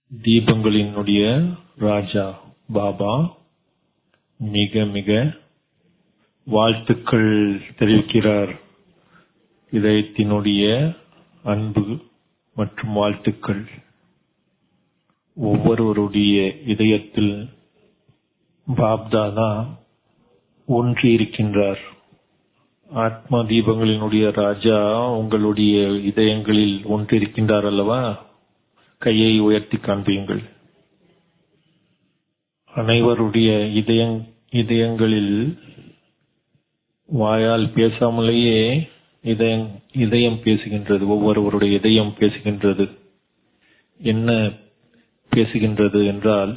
தீபங்களினுடைய ராஜா பாபா மிக மிக வாழ்த்துக்கள் தெரிவிக்கிறார் இதயத்தினுடைய அன்பு மற்றும் வாழ்த்துக்கள் ஒவ்வொருவருடைய இதயத்தில் பாப்தாதா ஒன்றி இருக்கின்றார் ஆத்மா தீபங்களினுடைய ராஜா உங்களுடைய இதயங்களில் ஒன்றிருக்கின்றார் அல்லவா கையை உயர்த்தி காண்பியுங்கள் அனைவருடைய இதயங் இதயங்களில் வாயால் பேசாமலேயே இதயம் இதயம் பேசுகின்றது ஒவ்வொருவருடைய இதயம் பேசுகின்றது என்ன பேசுகின்றது என்றால்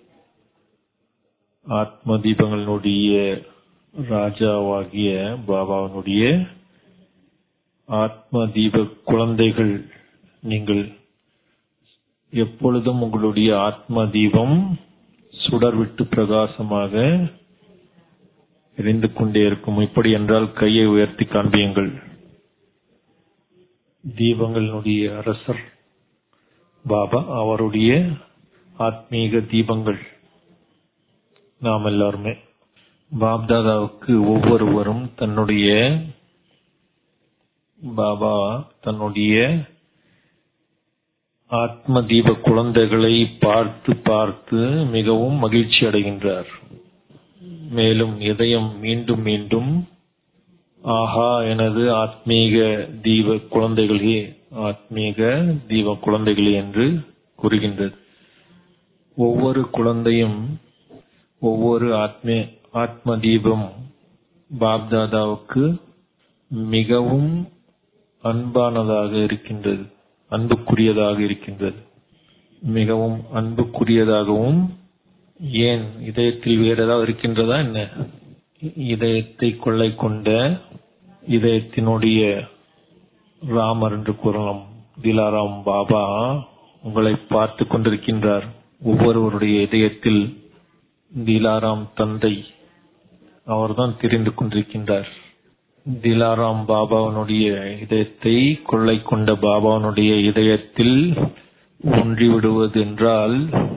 ஆத்ம தீபங்களினுடைய ராஜாவாகிய பாபாவினுடைய ஆத்ம தீப குழந்தைகள் நீங்கள் எப்பொழுதும் உங்களுடைய ஆத்ம தீபம் சுடர்விட்டு பிரகாசமாக எரிந்து கொண்டே இருக்கும் இப்படி என்றால் கையை உயர்த்தி காண்பியுங்கள் தீபங்களினுடைய அரசர் பாபா அவருடைய ஆத்மீக தீபங்கள் நாம் எல்லாருமே பாப்தாதாவுக்கு ஒவ்வொருவரும் தன்னுடைய பாபா தன்னுடைய ஆத்ம தீப குழந்தைகளை பார்த்து பார்த்து மிகவும் மகிழ்ச்சி அடைகின்றார் மேலும் இதயம் மீண்டும் மீண்டும் ஆஹா எனது ஆத்மீக தீப குழந்தைகளே ஆத்மீக தீப குழந்தைகளே என்று கூறுகின்றது ஒவ்வொரு குழந்தையும் ஒவ்வொரு ஆத்மே ஆத்ம தீபம் பாப்தாதாவுக்கு மிகவும் அன்பானதாக இருக்கின்றது அன்புக்குரியதாக இருக்கின்றது மிகவும் அன்புக்குரியதாகவும் ஏன் இதயத்தில் வேற ஏதாவது இருக்கின்றதா என்ன இதயத்தை கொள்ளை கொண்ட இதயத்தினுடைய ராமர் என்று கூறலாம் திலாராம் பாபா உங்களை பார்த்து கொண்டிருக்கின்றார் ஒவ்வொருவருடைய இதயத்தில் திலாராம் தந்தை அவர்தான் தெரிந்து கொண்டிருக்கின்றார் திலாராம் பாபாவனுடைய இதயத்தை கொள்ளை கொண்ட பாபாவனுடைய இதயத்தில் ஒன்றி விடுவது என்றால்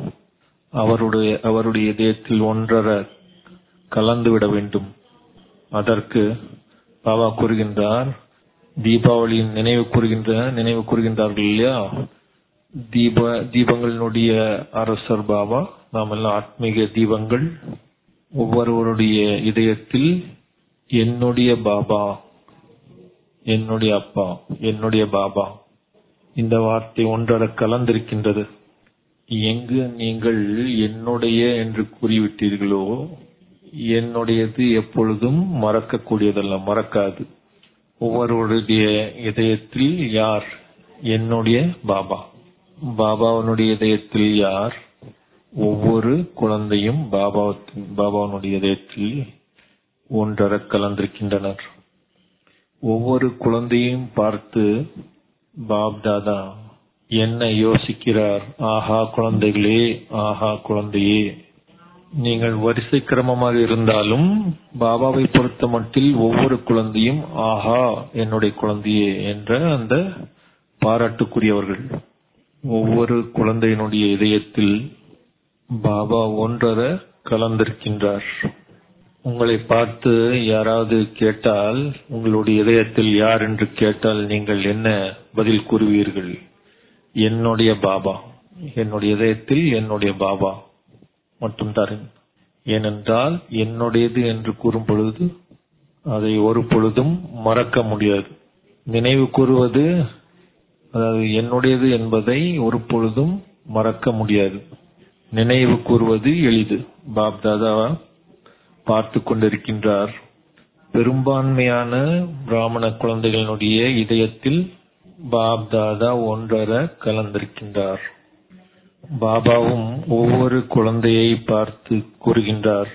அவருடைய அவருடைய இதயத்தில் ஒன்றர கலந்துவிட வேண்டும் அதற்கு பாபா கூறுகின்றார் தீபாவளியின் நினைவு கூறுகின்ற நினைவு கூறுகின்றார்கள் இல்லையா தீப தீபங்களினுடைய அரசர் பாபா நாம் எல்லாம் ஆத்மீக தீபங்கள் ஒவ்வொருவருடைய இதயத்தில் என்னுடைய பாபா என்னுடைய அப்பா என்னுடைய பாபா இந்த வார்த்தை ஒன்றர கலந்திருக்கின்றது எங்கு நீங்கள் என்னுடைய என்று கூறிவிட்டீர்களோ என்னுடையது எப்பொழுதும் மறக்கக்கூடியதல்ல மறக்காது ஒவ்வொருவருடைய இதயத்தில் யார் என்னுடைய பாபா பாபாவனுடைய இதயத்தில் யார் ஒவ்வொரு குழந்தையும் பாபா பாபாவனுடைய இதயத்தில் ஒன்றர கலந்திருக்கின்றனர் ஒவ்வொரு குழந்தையும் பார்த்து பாப் தாதா என்ன யோசிக்கிறார் ஆஹா குழந்தைகளே ஆஹா குழந்தையே நீங்கள் வரிசை கிரமமாக இருந்தாலும் பாபாவை பொறுத்த மட்டில் ஒவ்வொரு குழந்தையும் ஆஹா என்னுடைய குழந்தையே என்ற அந்த பாராட்டுக்குரியவர்கள் ஒவ்வொரு குழந்தையினுடைய இதயத்தில் பாபா ஒன்றர கலந்திருக்கின்றார் உங்களை பார்த்து யாராவது கேட்டால் உங்களுடைய இதயத்தில் யார் என்று கேட்டால் நீங்கள் என்ன பதில் கூறுவீர்கள் என்னுடைய பாபா என்னுடைய இதயத்தில் என்னுடைய பாபா மட்டும் தரேன் ஏனென்றால் என்னுடையது என்று கூறும் பொழுது அதை ஒரு பொழுதும் மறக்க முடியாது நினைவு கூறுவது அதாவது என்னுடையது என்பதை ஒரு பொழுதும் மறக்க முடியாது நினைவு கூறுவது எளிது பாப் தாதா பார்த்து கொண்டிருக்கின்றார் பெரும்பான்மையான பிராமண குழந்தைகளினுடைய இதயத்தில் பாப் தாதா ஒன்றர கலந்திருக்கின்றார் பாபாவும் ஒவ்வொரு குழந்தையை பார்த்து கூறுகின்றார்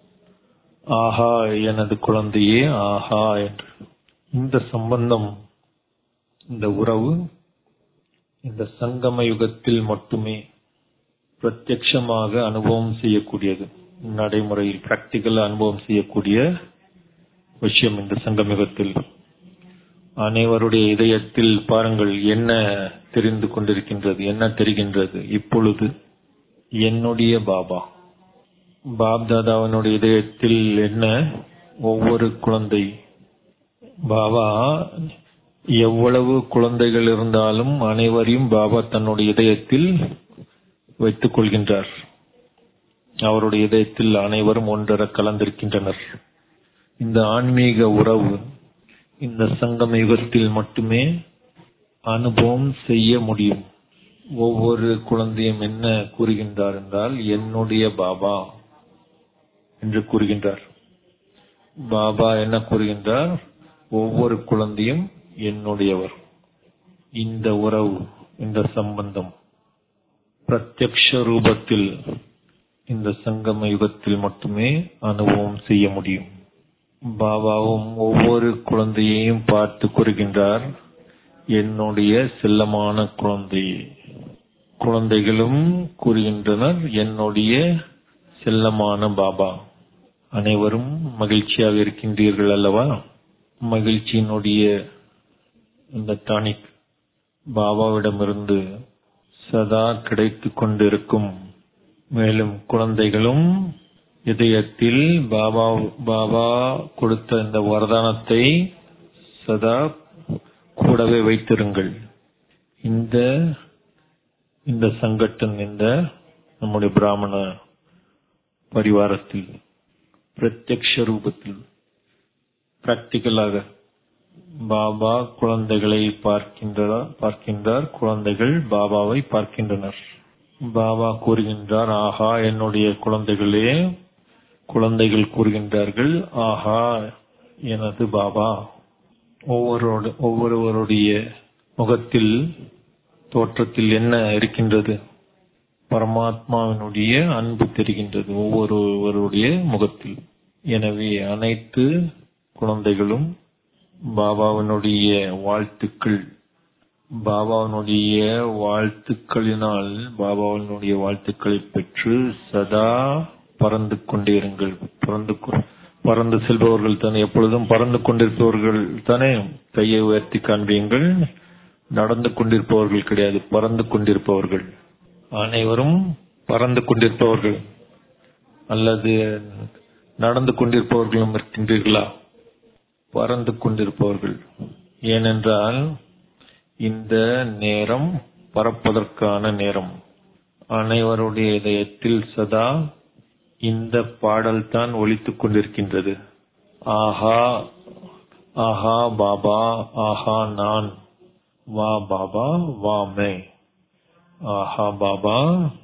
ஆஹா எனது குழந்தையே ஆஹா என்று இந்த சம்பந்தம் இந்த உறவு இந்த சங்கம யுகத்தில் மட்டுமே பிரத்யட்சமாக அனுபவம் செய்யக்கூடியது நடைமுறையில் பிராக்டிக்கல் அனுபவம் செய்யக்கூடிய விஷயம் இந்த சங்கம யுகத்தில் அனைவருடைய இதயத்தில் பாருங்கள் என்ன தெரிந்து கொண்டிருக்கின்றது என்ன தெரிகின்றது இப்பொழுது என்னுடைய பாபா பாப்தாதாவினுடைய இதயத்தில் என்ன ஒவ்வொரு குழந்தை பாபா எவ்வளவு குழந்தைகள் இருந்தாலும் அனைவரையும் பாபா தன்னுடைய இதயத்தில் வைத்துக் கொள்கின்றார் அவருடைய இதயத்தில் அனைவரும் ஒன்றர கலந்திருக்கின்றனர் இந்த ஆன்மீக உறவு இந்த சங்கம யுகத்தில் மட்டுமே அனுபவம் செய்ய முடியும் ஒவ்வொரு குழந்தையும் என்ன கூறுகின்றார் என்றால் என்னுடைய பாபா என்று கூறுகின்றார் பாபா என்ன கூறுகின்றார் ஒவ்வொரு குழந்தையும் என்னுடையவர் இந்த உறவு இந்த சம்பந்தம் பிரத்யக்ஷ ரூபத்தில் இந்த சங்கம யுகத்தில் மட்டுமே அனுபவம் செய்ய முடியும் பாபாவும் ஒவ்வொரு குழந்தையையும் பார்த்து கூறுகின்றார் என்னுடைய செல்லமான குழந்தை குழந்தைகளும் கூறுகின்றனர் என்னுடைய செல்லமான பாபா அனைவரும் மகிழ்ச்சியாக இருக்கின்றீர்கள் அல்லவா மகிழ்ச்சியினுடைய இந்த டானிக் பாபாவிடமிருந்து சதா கிடைத்துக் கொண்டிருக்கும் மேலும் குழந்தைகளும் இதயத்தில் பாபா பாபா கொடுத்த இந்த வரதானத்தை சதா கூடவே வைத்திருங்கள் இந்த இந்த சங்கட்டன் இந்த நம்முடைய பிராமண பரிவாரத்தில் பிரத்யக்ஷ ரூபத்தில் பிராக்டிக்கலாக பாபா குழந்தைகளை பார்க்கின்றார் பார்க்கின்றார் குழந்தைகள் பாபாவை பார்க்கின்றனர் பாபா கூறுகின்றார் ஆஹா என்னுடைய குழந்தைகளே குழந்தைகள் கூறுகின்றார்கள் ஆஹா எனது பாபா ஒவ்வொருவரோடு ஒவ்வொருவருடைய முகத்தில் தோற்றத்தில் என்ன இருக்கின்றது பரமாத்மாவினுடைய அன்பு தெரிகின்றது ஒவ்வொருவருடைய முகத்தில் எனவே அனைத்து குழந்தைகளும் பாபாவினுடைய வாழ்த்துக்கள் பாபாவினுடைய வாழ்த்துக்களினால் பாபாவினுடைய வாழ்த்துக்களை பெற்று சதா பறந்து கொண்டே இருங்கள் பறந்து கொ- பறந்து செல்பவர்கள் தானே எப்பொழுதும் பறந்து கொண்டிருப்பவர்கள் தானே கையை உயர்த்தி காண்பியுங்கள் நடந்து கொண்டிருப்பவர்கள் கிடையாது பறந்து கொண்டிருப்பவர்கள் அனைவரும் பறந்து கொண்டிருப்பவர்கள் அல்லது நடந்து கொண்டிருப்பவர்களும் இருக்கின்றீர்களா பறந்து கொண்டிருப்பவர்கள் ஏனென்றால் இந்த நேரம் பறப்பதற்கான நேரம் அனைவருடைய இதயத்தில் சதா இந்த பாடல் தான் ஒலித்துக் கொண்டிருக்கின்றது ஆஹா ஆஹா பாபா ஆஹா நான் வா பாபா வா மே ஆஹா பாபா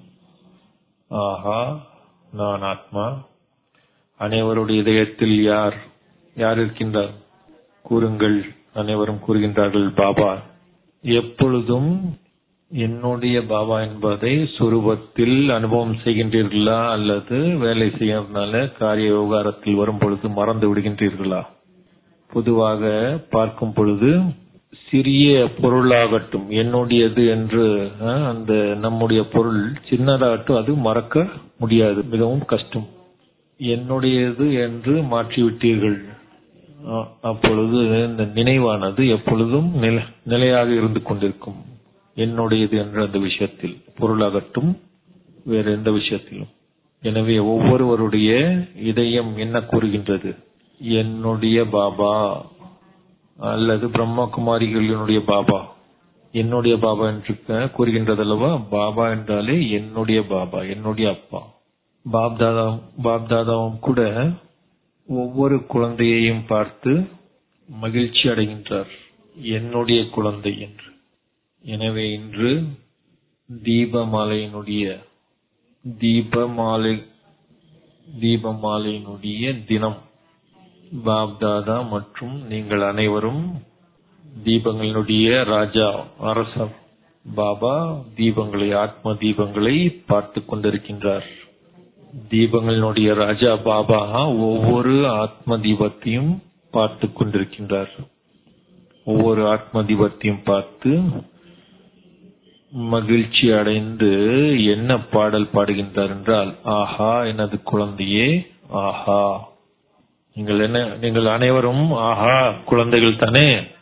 ஆஹா நான் ஆத்மா அனைவருடைய இதயத்தில் யார் யார் இருக்கின்றார் கூறுங்கள் அனைவரும் கூறுகின்றார்கள் பாபா எப்பொழுதும் என்னுடைய பாபா என்பதை சுரூபத்தில் அனுபவம் செய்கின்றீர்களா அல்லது வேலை செய்யறதுனால காரிய விவகாரத்தில் வரும் பொழுது மறந்து விடுகின்றீர்களா பொதுவாக பார்க்கும் பொழுது சிறிய பொருளாகட்டும் என்னுடையது என்று அஹ், அந்த நம்முடைய பொருள் சின்னதாகட்டும் அது மறக்க முடியாது மிகவும் கஷ்டம் என்னுடையது என்று மாற்றிவிட்டீர்கள் அ- அப்பொழுது இந்த நினைவானது எப்பொழுதும் நில- நிலையாக இருந்து கொண்டிருக்கும் என்னுடையது என்ற அந்த விஷயத்தில் பொருளாகட்டும் வேற எந்த விஷயத்திலும் எனவே ஒவ்வொருவருடைய இதயம் என்ன கூறுகின்றது என்னுடைய பாபா அல்லது பிரம்மகுமாரிகளினுடைய பாபா என்னுடைய பாபா என்று கூறுகின்றதல்லவா பாபா என்றாலே என்னுடைய பாபா என்னுடைய அப்பா பாப்தாதா பாப்தாதாவும் கூட ஒவ்வொரு குழந்தையையும் பார்த்து மகிழ்ச்சி அடைகின்றார் என்னுடைய குழந்தை என்று எனவே இன்று தீபமாலையினுடைய தீபமாலை தீபமாலையினுடைய தினம் பாப்தாதா மற்றும் நீங்கள் அனைவரும் தீபங்களினுடைய ராஜா அரசர் பாபா தீபங்களை ஆத்ம தீபங்களை பார்த்து கொண்டிருக்கின்றார் தீபங்களினுடைய ராஜா பாபா ஒவ்வொரு ஆத்ம தீபத்தையும் பார்த்து கொண்டிருக்கின்றார் ஒவ்வொரு ஆத்ம தீபத்தையும் பார்த்து மகிழ்ச்சி அடைந்து என்ன பாடல் பாடுகின்றார் என்றால் ஆஹா எனது குழந்தையே ஆஹா நீங்கள் என்ன நீங்கள் அனைவரும் ஆஹா குழந்தைகள் தானே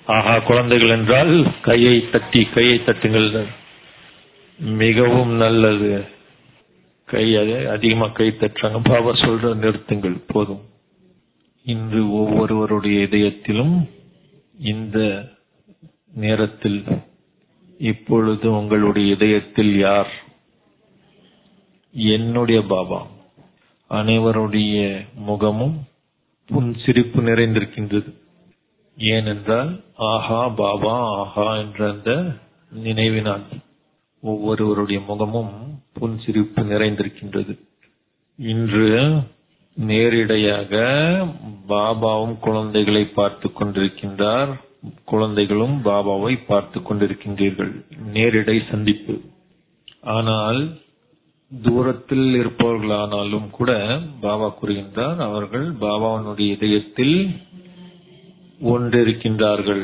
ஆஹா குழந்தைகள் என்றால் கையை தட்டி கையை தட்டுங்கள் மிகவும் நல்லது கை அது அதிகமா கை தட்டுறாங்க பாபா சொல்ற நிறுத்துங்கள் போதும் இன்று ஒவ்வொருவருடைய இதயத்திலும் இந்த நேரத்தில் இப்பொழுது உங்களுடைய இதயத்தில் யார் என்னுடைய பாபா அனைவருடைய முகமும் புன் சிரிப்பு நிறைந்திருக்கின்றது ஏனென்றால் ஆஹா பாபா ஆஹா என்ற அந்த நினைவினால் ஒவ்வொருவருடைய முகமும் புன் சிரிப்பு நிறைந்திருக்கின்றது இன்று நேரிடையாக பாபாவும் குழந்தைகளை பார்த்து கொண்டிருக்கின்றார் குழந்தைகளும் பாபாவை பார்த்து கொண்டிருக்கின்றீர்கள் நேரிடை சந்திப்பு ஆனால் தூரத்தில் இருப்பவர்களானாலும் கூட பாபா கூறுகின்றார் அவர்கள் பாபாவினுடைய இதயத்தில் ஒன்றிருக்கின்றார்கள்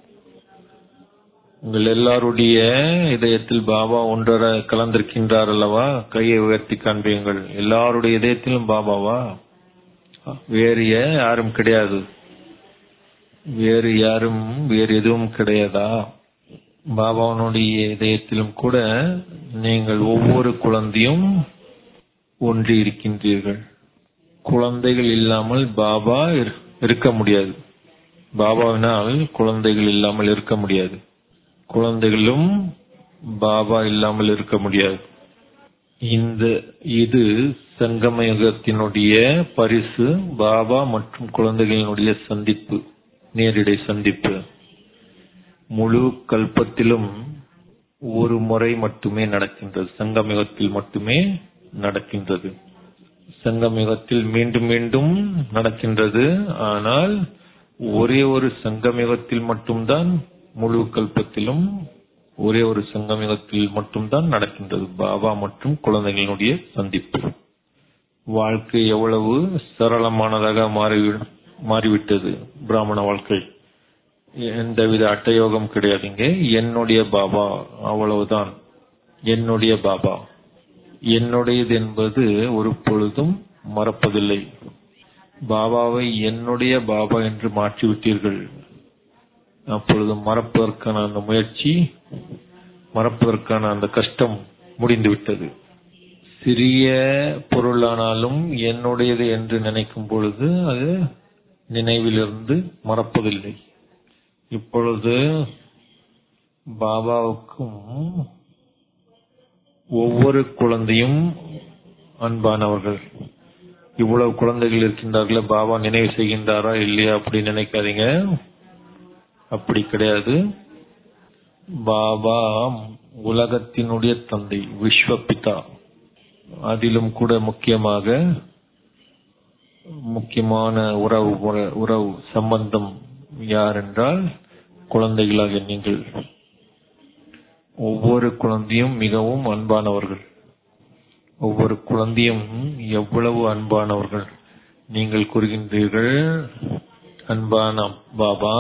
உங்கள் எல்லாருடைய இதயத்தில் பாபா ஒன்றர கலந்திருக்கின்றார் அல்லவா கையை உயர்த்தி காண்பீங்கள் எல்லாருடைய இதயத்திலும் பாபாவா வேறு யாரும் கிடையாது வேறு யாரும் வேறு எதுவும் கிடையாதா பாபாவனுடைய இதயத்திலும் கூட நீங்கள் ஒவ்வொரு குழந்தையும் ஒன்றி இருக்கின்றீர்கள் குழந்தைகள் இல்லாமல் பாபா இருக்க முடியாது பாபாவினால் குழந்தைகள் இல்லாமல் இருக்க முடியாது குழந்தைகளும் பாபா இல்லாமல் இருக்க முடியாது இந்த இது சங்கமயுகத்தினுடைய பரிசு பாபா மற்றும் குழந்தைகளினுடைய சந்திப்பு நேரிடை சந்திப்பு முழு கல்பத்திலும் ஒரு முறை மட்டுமே நடக்கின்றது சங்கமயுகத்தில் மட்டுமே நடக்கின்றது சங்கமயுகத்தில் மீண்டும் மீண்டும் நடக்கின்றது ஆனால் ஒரே ஒரு சங்கமயுகத்தில் மட்டும்தான் முழு கல்பத்திலும் ஒரே ஒரு சங்கமயுகத்தில் மட்டும்தான் நடக்கின்றது பாபா மற்றும் குழந்தைகளினுடைய சந்திப்பு வாழ்க்கை எவ்வளவு சரளமானதாக மாறி மாறிவிட்டது பிராமண வாழ்க்கை எந்தவித அட்டயோகம் கிடையாதுங்க என்னுடைய பாபா அவ்வளவுதான் என்னுடைய பாபா என்னுடையது என்பது ஒரு பொழுதும் மறப்பதில்லை பாபாவை என்னுடைய பாபா என்று மாற்றிவிட்டீர்கள் அப்பொழுது மறப்பதற்கான அந்த முயற்சி மறப்பதற்கான அந்த கஷ்டம் முடிந்துவிட்டது சிறிய பொருளானாலும் என்னுடையது என்று நினைக்கும் பொழுது அது நினைவிலிருந்து மறப்பதில்லை இப்பொழுது பாபாவுக்கும் ஒவ்வொரு குழந்தையும் அன்பானவர்கள் இவ்வளவு குழந்தைகள் இருக்கின்றார்களே பாபா நினைவு செய்கின்றாரா இல்லையா அப்படி நினைக்காதீங்க அப்படி கிடையாது பாபா உலகத்தினுடைய தந்தை விஸ்வபிதா அதிலும் கூட முக்கியமாக முக்கியமான உறவு உறவு சம்பந்தம் யார் என்றால் குழந்தைகளாக நீங்கள் ஒவ்வொரு குழந்தையும் மிகவும் அன்பானவர்கள் ஒவ்வொரு குழந்தையும் எவ்வளவு அன்பானவர்கள் நீங்கள் கூறுகின்றீர்கள் அன்பான பாபா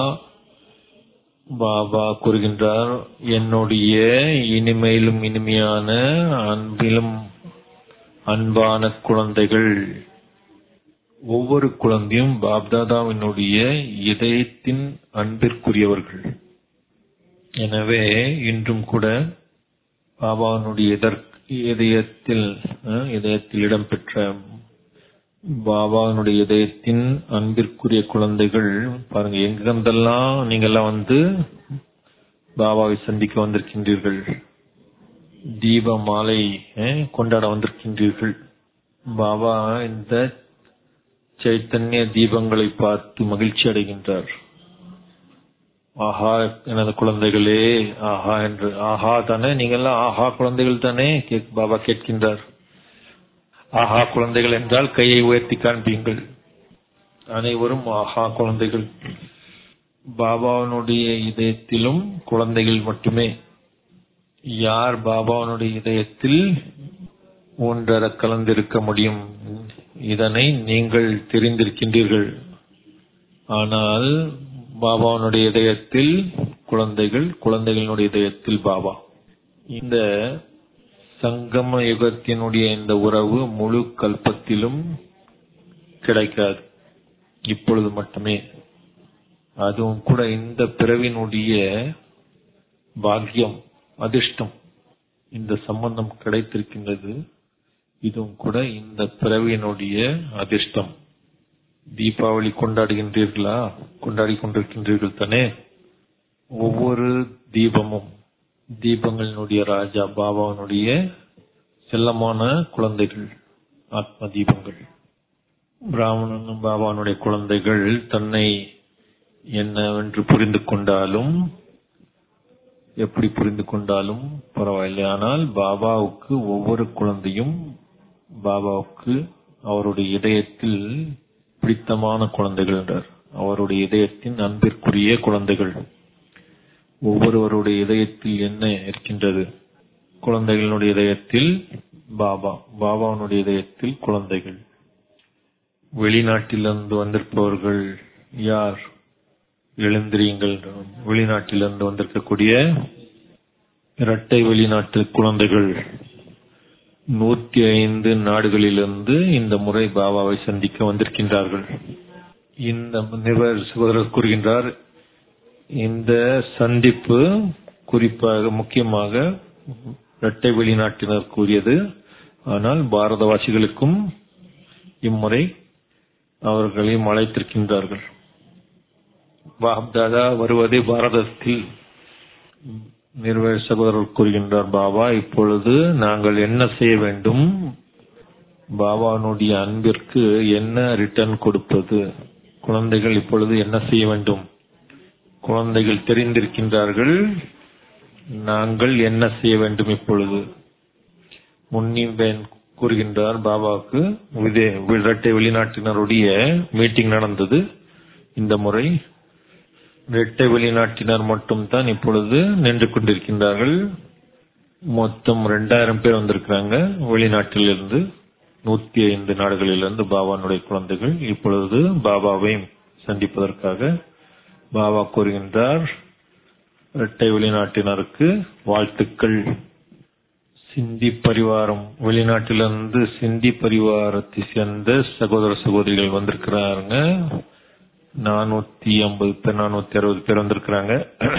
பாபா கூறுகின்றார் என்னுடைய இனிமையிலும் இனிமையான அன்பிலும் அன்பான குழந்தைகள் ஒவ்வொரு குழந்தையும் பாப்தாதாவினுடைய இதயத்தின் அன்பிற்குரியவர்கள் எனவே இன்றும் கூட பாபாவினுடைய இதயத்தில் இதயத்தில் இடம்பெற்ற பாபாவினுடைய இதயத்தின் அன்பிற்குரிய குழந்தைகள் பாருங்க எங்கிருந்தெல்லாம் நீங்க எல்லாம் வந்து பாபாவை சந்திக்க வந்திருக்கின்றீர்கள் தீப மாலை கொண்டாட வந்திருக்கின்றீர்கள் பாபா இந்த சைத்தன்ய தீபங்களை பார்த்து மகிழ்ச்சி அடைகின்றார் ஆஹா எனது குழந்தைகளே ஆஹா என்று ஆஹா தானே நீங்கெல்லாம் ஆஹா குழந்தைகள் தானே பாபா கேட்கின்றார் ஆஹா குழந்தைகள் என்றால் கையை உயர்த்தி காண்பீங்கள் அனைவரும் ஆஹா குழந்தைகள் பாபாவினுடைய இதயத்திலும் குழந்தைகள் மட்டுமே யார் பாபாவினுடைய இதயத்தில் ஒன்றர கலந்திருக்க முடியும் இதனை நீங்கள் தெரிந்திருக்கின்றீர்கள் ஆனால் பாபாவினுடைய இதயத்தில் குழந்தைகள் குழந்தைகளினுடைய இதயத்தில் பாபா இந்த சங்கம யுகத்தினுடைய இந்த உறவு முழு கல்பத்திலும் கிடைக்காது இப்பொழுது மட்டுமே அதுவும் கூட இந்த பிறவினுடைய பாக்கியம் அதிர்ஷ்டம் இந்த சம்பந்தம் கிடைத்திருக்கின்றது இதுவும் கூட இந்த பிறவியினுடைய அதிர்ஷ்டம் தீபாவளி கொண்டாடுகின்றீர்களா கொண்டாடி கொண்டிருக்கின்றீர்கள் தானே ஒவ்வொரு தீபமும் தீபங்களினுடைய ராஜா பாபாவினுடைய செல்லமான குழந்தைகள் ஆத்ம தீபங்கள் பிராமணனும் பாபானுடைய குழந்தைகள் தன்னை என்னவென்று புரிந்து கொண்டாலும் எப்படி புரிந்து கொண்டாலும் பரவாயில்லை ஆனால் பாபாவுக்கு ஒவ்வொரு குழந்தையும் பாபாவுக்கு அவருடைய இதயத்தில் பிடித்தமான குழந்தைகள் என்றார் அவருடைய இதயத்தின் அன்பிற்குரிய குழந்தைகள் ஒவ்வொருவருடைய இதயத்தில் என்ன இருக்கின்றது குழந்தைகளுடைய இதயத்தில் பாபா பாபாவுடைய இதயத்தில் குழந்தைகள் வெளிநாட்டிலிருந்து வந்திருப்பவர்கள் யார் எழுந்திரியுங்கள் வெளிநாட்டிலிருந்து வந்திருக்கக்கூடிய இரட்டை வெளிநாட்டு குழந்தைகள் நூத்தி ஐந்து நாடுகளிலிருந்து இந்த முறை பாபாவை சந்திக்க வந்திருக்கின்றார்கள் இந்த நிருபர் சகோதரர் கூறுகின்றார் இந்த சந்திப்பு குறிப்பாக முக்கியமாக இரட்டை வெளிநாட்டினர் கூறியது ஆனால் பாரதவாசிகளுக்கும் இம்முறை அவர்களையும் அழைத்திருக்கின்றார்கள் பாப்தாதா வருவதே பாரதத்தில் நிர்வக சகோதரர் கூறுகின்றார் பாபா இப்பொழுது நாங்கள் என்ன செய்ய வேண்டும் பாபானுடைய அன்பிற்கு என்ன ரிட்டர்ன் கொடுப்பது குழந்தைகள் இப்பொழுது என்ன செய்ய வேண்டும் குழந்தைகள் தெரிந்திருக்கின்றார்கள் நாங்கள் என்ன செய்ய வேண்டும் இப்பொழுது முன்னிம்பேன் கூறுகின்றார் பாபாவுக்கு விதே இரட்டை வெளிநாட்டினருடைய மீட்டிங் நடந்தது இந்த முறை இரட்டை வெளிநாட்டினர் மட்டும் தான் இப்பொழுது நின்று கொண்டிருக்கின்றார்கள் மொத்தம் ரெண்டாயிரம் பேர் வந்திருக்கிறாங்க வெளிநாட்டிலிருந்து நூத்தி ஐந்து நாடுகளிலிருந்து பாபானுடைய குழந்தைகள் இப்பொழுது பாபாவை சந்திப்பதற்காக பாபா கூறுகின்றார் இரட்டை வெளிநாட்டினருக்கு வாழ்த்துக்கள் சிந்தி பரிவாரம் வெளிநாட்டிலிருந்து சிந்தி பரிவாரத்தை சேர்ந்த சகோதர சகோதரிகள் வந்திருக்கிறாருங்க நானூத்தி ஐம்பது பேர் நானூத்தி அறுபது பேர் வந்திருக்கிறாங்க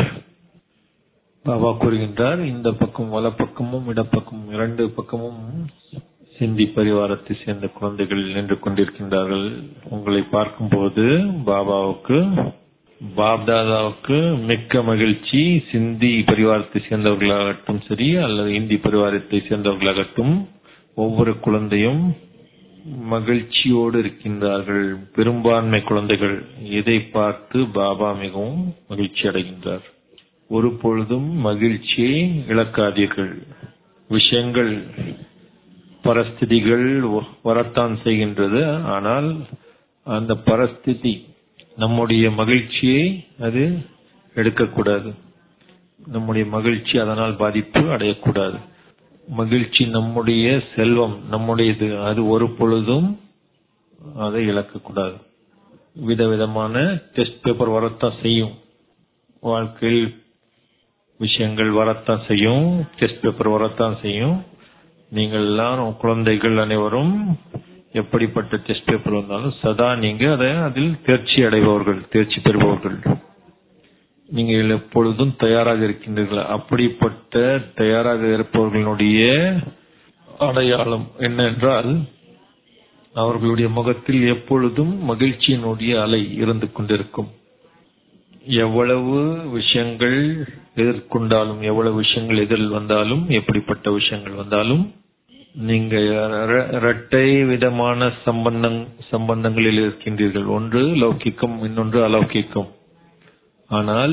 பாபா கூறுகின்றார் இந்த பக்கம் வலப்பக்கமும் இடப்பக்கமும் இரண்டு பக்கமும் சிந்தி பரிவாரத்தை சேர்ந்த குழந்தைகள் நின்று கொண்டிருக்கின்றார்கள் உங்களை பார்க்கும்போது பாபாவுக்கு பாப்தாதாவுக்கு மிக்க மகிழ்ச்சி சிந்தி பரிவாரத்தை சேர்ந்தவர்களாகட்டும் சரி அல்லது இந்தி பரிவாரத்தை சேர்ந்தவர்களாகட்டும் ஒவ்வொரு குழந்தையும் மகிழ்ச்சியோடு இருக்கின்றார்கள் பெரும்பான்மை குழந்தைகள் இதை பார்த்து பாபா மிகவும் மகிழ்ச்சி அடைகின்றார் ஒரு பொழுதும் மகிழ்ச்சியை இழக்காதீர்கள் விஷயங்கள் பரஸ்திதிகள் வரத்தான் செய்கின்றது ஆனால் அந்த பரஸ்திதி நம்முடைய மகிழ்ச்சியை அது எடுக்கக்கூடாது நம்முடைய மகிழ்ச்சி அதனால் பாதிப்பு அடையக்கூடாது மகிழ்ச்சி நம்முடைய செல்வம் நம்முடையது அது ஒரு பொழுதும் அதை இழக்கக்கூடாது விதவிதமான டெஸ்ட் பேப்பர் வரத்தான் செய்யும் வாழ்க்கையில் விஷயங்கள் வரத்தான் செய்யும் டெஸ்ட் பேப்பர் வரத்தான் செய்யும் நீங்கள் எல்லாரும் குழந்தைகள் அனைவரும் எப்படிப்பட்ட டெஸ்ட் பேப்பர் வந்தாலும் சதா நீங்க அதை அதில் தேர்ச்சி அடைபவர்கள் தேர்ச்சி பெறுபவர்கள் நீங்கள் எப்பொழுதும் தயாராக இருக்கின்றீர்கள் அப்படிப்பட்ட தயாராக இருப்பவர்களுடைய அடையாளம் என்னென்றால் அவர்களுடைய முகத்தில் எப்பொழுதும் மகிழ்ச்சியினுடைய அலை இருந்து கொண்டிருக்கும் எவ்வளவு விஷயங்கள் எதிர்கொண்டாலும் எவ்வளவு விஷயங்கள் எதிரில் வந்தாலும் எப்படிப்பட்ட விஷயங்கள் வந்தாலும் நீங்க இரட்டை விதமான சம்பந்தம் சம்பந்தங்களில் இருக்கின்றீர்கள் ஒன்று லௌகிக்கம் இன்னொன்று அலௌகிக்கம் ஆனால்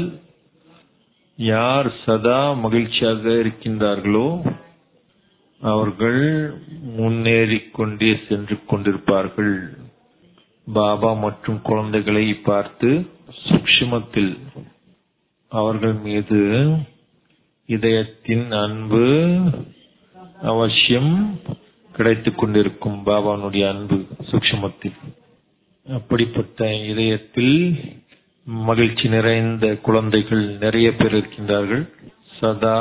யார் சதா மகிழ்ச்சியாக இருக்கின்றார்களோ அவர்கள் முன்னேறிக் கொண்டே சென்று கொண்டிருப்பார்கள் பாபா மற்றும் குழந்தைகளை பார்த்து சுக்ஷ்மத்தில் அவர்கள் மீது இதயத்தின் அன்பு அவசியம் கிடைத்துக் கொண்டிருக்கும் பாபானுடைய அன்பு சுக்ஷ்மத்தில் அப்படிப்பட்ட இதயத்தில் மகிழ்ச்சி நிறைந்த குழந்தைகள் நிறைய பேர் இருக்கின்றார்கள் சதா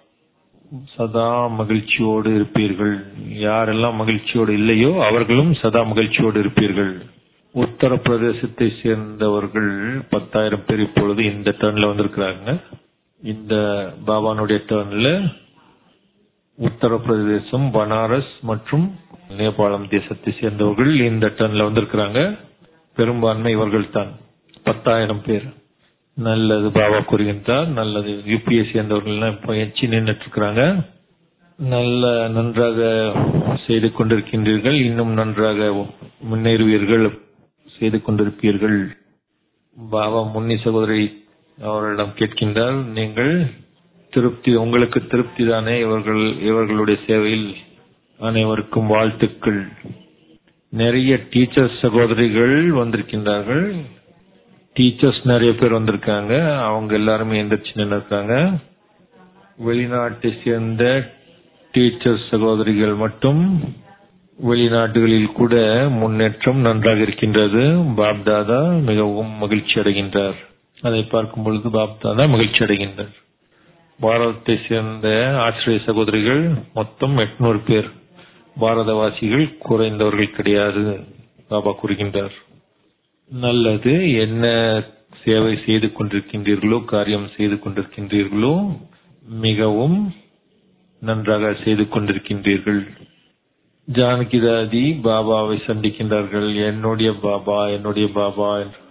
சதா மகிழ்ச்சியோடு இருப்பீர்கள் யாரெல்லாம் மகிழ்ச்சியோடு இல்லையோ அவர்களும் சதா மகிழ்ச்சியோடு இருப்பீர்கள் உத்தரப்பிரதேசத்தை சேர்ந்தவர்கள் பத்தாயிரம் பேர் இப்பொழுது இந்த டர்ன்ல வந்திருக்கிறாங்க இந்த பாபானுடைய டர்ன்ல உத்தரப்பிரதேசம் பனாரஸ் மற்றும் நேபாளம் தேசத்தை சேர்ந்தவர்கள் இந்த டர்ன்ல வந்திருக்கிறாங்க பெரும்பான்மை இவர்கள் தான் பத்தாயிரம் பேர் நல்லது பாபா கூறுகின்றார் நல்லது யூபிஏ சேர்ந்தவர்கள் எல்லாம் இப்போ எச்சி நின்றுட்டு இருக்கிறாங்க நல்ல நன்றாக செய்து கொண்டிருக்கின்றீர்கள் இன்னும் நன்றாக முன்னேறுவீர்கள் செய்து கொண்டிருப்பீர்கள் பாபா முன்னி சகோதரி அவர்களிடம் கேட்கின்றார் நீங்கள் திருப்தி உங்களுக்கு திருப்தி தானே இவர்கள் இவர்களுடைய சேவையில் அனைவருக்கும் வாழ்த்துக்கள் நிறைய டீச்சர்ஸ் சகோதரிகள் வந்திருக்கின்றார்கள் டீச்சர்ஸ் நிறைய பேர் வந்திருக்காங்க அவங்க எல்லாருமே எந்திரிச்சு நின்று இருக்காங்க வெளிநாட்டை சேர்ந்த டீச்சர்ஸ் சகோதரிகள் மட்டும் வெளிநாடுகளில் கூட முன்னேற்றம் நன்றாக இருக்கின்றது பாப்தாதா மிகவும் மகிழ்ச்சி அடைகின்றார் அதை பார்க்கும் பொழுது பாப்தாதா மகிழ்ச்சி அடைகின்றார் பாரதத்தை சேர்ந்த ஆசிரிய சகோதரிகள் மொத்தம் எட்நூறு பேர் பாரதவாசிகள் குறைந்தவர்கள் கிடையாது பாபா கூறுகின்றார் நல்லது என்ன சேவை செய்து கொண்டிருக்கின்றீர்களோ காரியம் செய்து கொண்டிருக்கின்றீர்களோ மிகவும் நன்றாக செய்து கொண்டிருக்கின்றீர்கள் ஜானகிதாதி பாபாவை சந்திக்கின்றார்கள் என்னுடைய பாபா என்னுடைய பாபா என்று